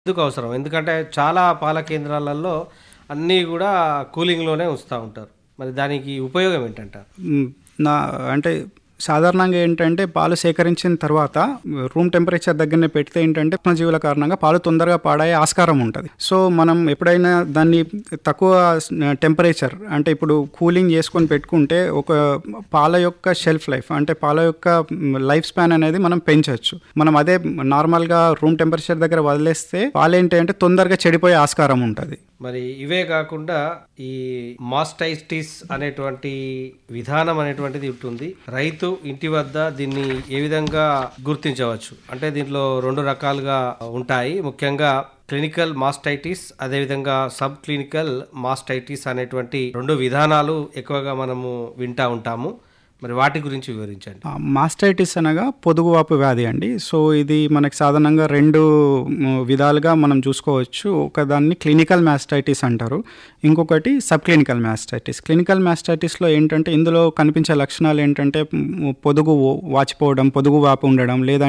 ఎందుకు అవసరం ఎందుకంటే చాలా పాల కేంద్రాలలో అన్నీ కూడా కూలింగ్లోనే ఉంచుతూ ఉంటారు మరి దానికి ఉపయోగం ఏంటంటారు మ్, నా అంటే సాధారణంగా ఏంటంటే పాలు సేకరించిన తర్వాత రూమ్ టెంపరేచర్ దగ్గరనే పెడితే ఏంటంటే జీవుల కారణంగా పాలు తొందరగా పాడయ్యే ఆస్కారం ఉంటుంది సో మనం ఎప్పుడైనా దాన్ని తక్కువ టెంపరేచర్ అంటే ఇప్పుడు కూలింగ్ చేసుకొని పెట్టుకుంటే ఒక పాల యొక్క షెల్ఫ్ లైఫ్ అంటే పాల యొక్క లైఫ్ స్పాన్ అనేది మనం పెంచవచ్చు మనం అదే నార్మల్గా రూమ్ టెంపరేచర్ దగ్గర వదిలేస్తే పాలు ఏంటి అంటే తొందరగా చెడిపోయే ఆస్కారం ఉంటుంది మరి ఇవే కాకుండా ఈ మాస్టైటిస్ అనేటువంటి విధానం అనేటువంటిది ఉంటుంది రైతు ఇంటి వద్ద దీన్ని ఏ విధంగా గుర్తించవచ్చు అంటే దీంట్లో రెండు రకాలుగా ఉంటాయి ముఖ్యంగా క్లినికల్ మాస్టైటిస్ అదేవిధంగా సబ్ క్లినికల్ మాస్టైటిస్ అనేటువంటి రెండు విధానాలు ఎక్కువగా మనము వింటా ఉంటాము మరి వాటి గురించి వివరించండి ఆ, మాస్టైటిస్ అనగా పొదుగువాపు వ్యాధి అండి సో ఇది మనకి సాధారణంగా రెండు మ్, విధాలుగా మనం చూసుకోవచ్చు ఒకదాన్ని క్లినికల్ మాస్టైటిస్ అంటారు ఇంకొకటి సబ్ క్లినికల్ మాస్టైటిస్ క్లినికల్ మాస్టైటిస్లో ఏంటంటే ఇందులో కనిపించే లక్షణాలు ఏంటంటే మ్, పొదుగు వాచిపోవడం పొదుగు వాపు ఉండడం లేదా